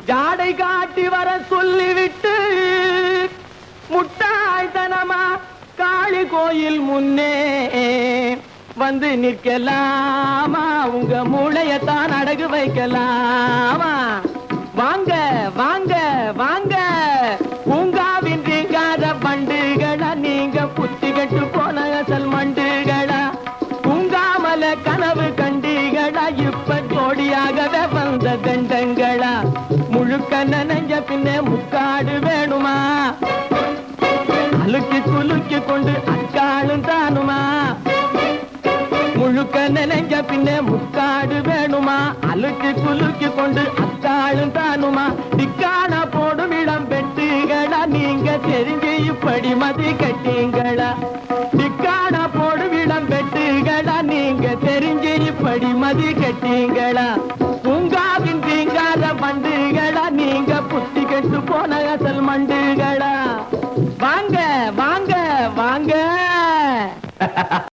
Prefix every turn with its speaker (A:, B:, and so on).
A: ஜாடை காட்டி வர சொல்லிவிட்டு முட்டாள்தனமா காளி கோயில் முன்னே வந்து நிற்கலாமா உங்க மூளையத்தான் அடகு வைக்கலாமா வாங்க வாங்க வாங்க பூங்காவின் ரீங்கார பண்டுகளா நீங்க புத்தி கட்டு போன அசல் மண்டுகளா பூங்காமல கனவு கண்டீகளா இப்ப ஜோடியாகவே வந்த தண்டங்களா முழுக்க நனைஞ்ச பின்னே முக்காடு வேணுமா அழுக்கி குலுக்கி கொண்டு அக்காளும் தானுமா முழுக்க நினைஞ்ச பின்னே முக்காடு வேணுமா அழுக்கி குலுக்கி கொண்டு அக்காளும் தானுமா திக்கான போடும் இடம் வெட்டுகளா நீங்க தெரிஞ்சு இப்படி மதி கட்டீங்களா திக்கான போடும் இடம் வெட்டுகளா நீங்க தெரிஞ்சு இப்படி மதி கட்டீங்களா பூங்காவின் தீங்காத பண்டுகளா நீங்க புத்தி கெட்டு போன அசல் மண்டுகளா வாங்க வாங்க வாங்க